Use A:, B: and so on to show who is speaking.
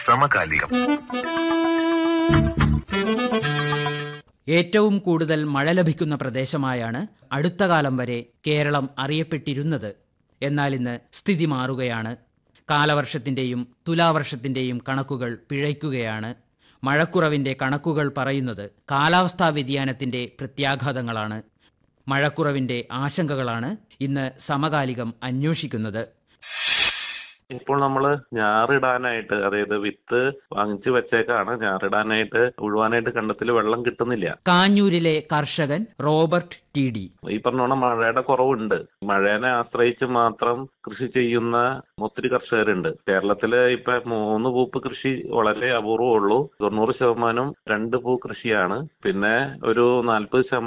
A: സമകാലികം
B: ഏറ്റവും കൂടുതൽ മഴ ലഭിക്കുന്ന പ്രദേശമായാണ് അടുത്ത കാലം വരെ കേരളം അറിയപ്പെട്ടിരുന്നത് എന്നാൽ ഇന്ന് സ്ഥിതി മാറുകയാണ് കാലവർഷത്തിന്റെയും തുലാവർഷത്തിന്റെയും കണക്കുകൾ പിഴയ്ക്കുകയാണ് മഴക്കുറവിന്റെ കണക്കുകൾ പറയുന്നത് കാലാവസ്ഥാ വ്യതിയാനത്തിന്റെ പ്രത്യാഘാതങ്ങളാണ് മഴക്കുറവിന്റെ ആശങ്കകളാണ് ഇന്ന് സമകാലികം അന്വേഷിക്കുന്നത്
C: ഇപ്പോൾ നമ്മൾ ഞാറിടാനായിട്ട് അതായത് വിത്ത് വാങ്ങിച്ചു വെച്ചേക്കാണ് ഞാറിടാനായിട്ട് ഉഴുവാനായിട്ട് കണ്ടത്തിൽ വെള്ളം കിട്ടുന്നില്ല
B: കാഞ്ഞൂരിലെ കർഷകൻ റോബർട്ട് ടി ഡി
C: ഈ പറഞ്ഞോണം മഴയുടെ കുറവുണ്ട് മഴേനെ ആശ്രയിച്ച് മാത്രം കൃഷി ചെയ്യുന്ന ഒത്തിരി കർഷകരുണ്ട് കേരളത്തില് ഇപ്പൊ മൂന്ന് പൂപ്പ് കൃഷി വളരെ അപൂർവമുള്ളൂ തൊണ്ണൂറ് ശതമാനം രണ്ട് പൂ കൃഷിയാണ് പിന്നെ ഒരു നാൽപ്പത് ശതമാനം